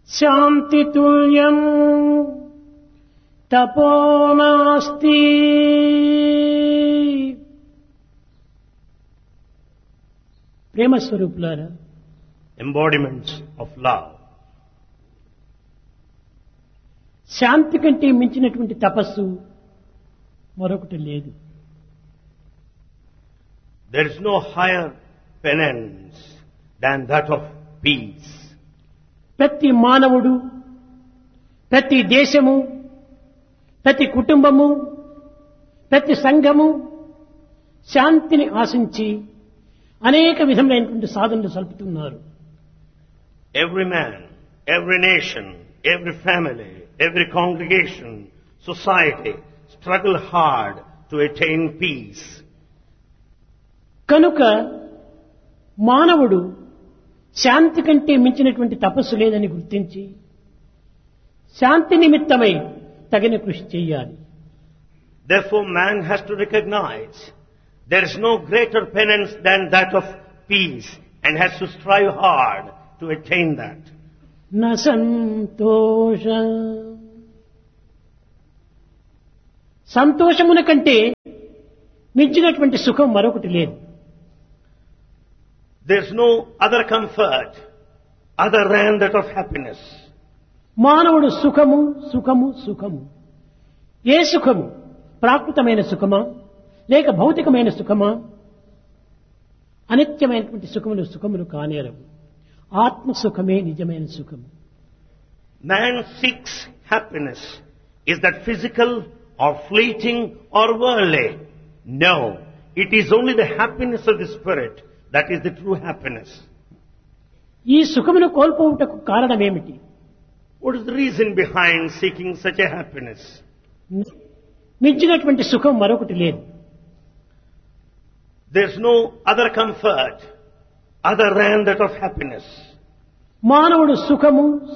శాంతి తుల్యం తపోనాస్తి ప్రేమ స్వరూపులారా embodiments of love. శాంతి కంటే మించినటువంటి తపస్సు మరొకటి లేదు There is no higher penance than that of peace. ప్రతి మానవుడు ప్రతి దేశము ప్రతి కుటుంబము ప్రతి సంఘము శాంతిని ఆశించి అనేక విధములైనటువంటి సాధనలు సల్పుతున్నారు Every man, every nation, every family, every congregation, society struggle hard to attain peace. కనుక మానవుడు శాంతి కంటే మించినటువంటి తపస్సు లేదని గుర్తించి శాంతి నిమిత్తమై తగిన కృషి చేయాలి Therefore man has to recognize there is no greater penance than that of peace and has to strive hard to attain that. న సంతోష సంతోషమున కంటే మించినటువంటి సుఖం మరొకటి లేదు There's no other comfort other than that of happiness. మానవుడు సుఖము సుఖము సుఖము ఏ సుఖము ప్రాకృతమైన సుఖమా లేక భౌతికమైన సుఖమా అనిత్యమైనటువంటి సుఖములు సుఖములు కానేరవు ఆత్మ సుఖమే నిజమైన సుఖము Man seeks happiness. Is that physical or fleeting or worldly? No. It is only the happiness of the spirit that is the true happiness. ఈ సుఖమును కోల్పోవుటకు కారణమేమిటి What is the reason behind seeking such a happiness? మించినటువంటి సుఖం మరొకటి లేదు There's no other comfort other than that of happiness. మానవుడు సుఖము